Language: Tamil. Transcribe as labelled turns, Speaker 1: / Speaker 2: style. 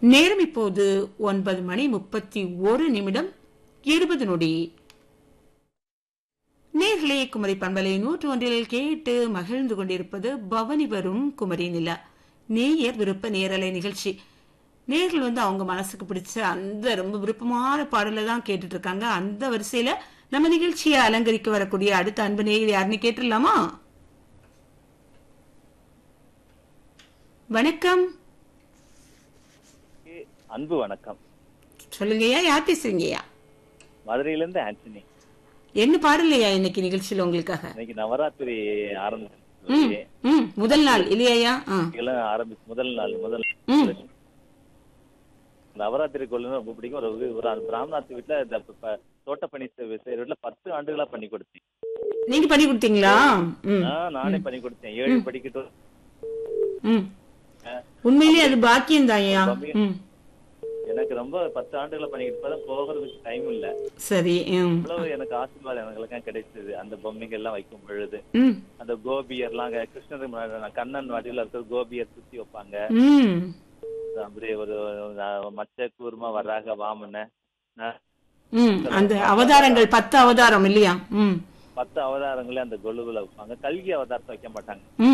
Speaker 1: நேரம் இப்போது ஒன்பது மணி முப்பத்தி ஒரு நிமிடம் இருபது நொடி நேர்களே குமரி பண்பலை நூற்று ஒன்றில் கேட்டு மகிழ்ந்து கொண்டிருப்பது பவனி வரும் குமரி நிலா நேயர் விருப்ப நேரலை நிகழ்ச்சி நேர்கள் வந்து அவங்க மனசுக்கு பிடிச்ச அந்த ரொம்ப விருப்பமான பாடலை தான் கேட்டுட்டு இருக்காங்க அந்த வரிசையில நம்ம நிகழ்ச்சியை அலங்கரிக்க வரக்கூடிய அடுத்த அன்பு நேயர் யாருன்னு கேட்டுடலாமா வணக்கம்
Speaker 2: அன்பு வணக்கம்
Speaker 1: சொல்லுங்கய்யா யார் பேசுறீங்கய்யா
Speaker 2: மதுரையில இருந்து ஆண்டனி
Speaker 1: என்ன பாடலையா இன்னைக்கு நிகழ்ச்சியில உங்களுக்காக
Speaker 2: இன்னைக்கு நவராத்திரி
Speaker 1: ம்
Speaker 2: ஆரம்பிச்சு
Speaker 1: ம் முதல் நாள் இல்லையா ஆ
Speaker 2: ஆரம்பிச்சு முதல் நாள் முதல்
Speaker 1: ம்
Speaker 2: நவராத்திரி கொள்ளுன்னு ரொம்ப பிடிக்கும் ஒரு வி- ஒரு பிராமணாத்து வீட்டுல இந்த ப- ப- தோட்டப்பணி செ- செய்யற வீட்டுல பத்து ஆண்டுகளா பண்ணி கொடுத்தேன்
Speaker 1: நீங்க பண்ணி கொடுத்தீங்களா ம்
Speaker 2: ஆஹ் நானே பண்ணி கொடுத்தேன் ஏழு படிக்கிட்டு
Speaker 1: ம் உண்மையிலேயே அது பாக்கியம் ஐயா ம்
Speaker 2: எனக்கு ரொம்ப பத்து ஆண்டுகளா பண்ணிக்கிட்டு இப்பதான் போகிறதுக்கு டைம் இல்ல
Speaker 1: சரி ம்
Speaker 2: அவ்வளவு எனக்கு ஆசீர்வாதம் எங்களுக்கெல்லாம் கிடைச்சது அந்த பொம்மைகள் எல்லாம் வைக்கும் பொழுது
Speaker 1: ம்
Speaker 2: அந்த கோபியர்லாம் அங்க கிருஷ்ணருக்கு முன்னாடி கண்ணன் வாட்டில இருக்கிற கோபியர் சுத்தி வைப்பாங்க
Speaker 1: ம்
Speaker 2: அப்படியே ஒரு அஹ், மச்ச கூர்ம வராக வாமன அஹ்,
Speaker 1: ம் அந்த அவதாரங்கள் பத்து அவதாரம் இல்லையா ம்
Speaker 2: பத்து அவதாரங்களே அந்த கொலுவுல வைப்பாங்க கல்கி அவதாரத்தை வைக்க மாட்டாங்க
Speaker 1: ம்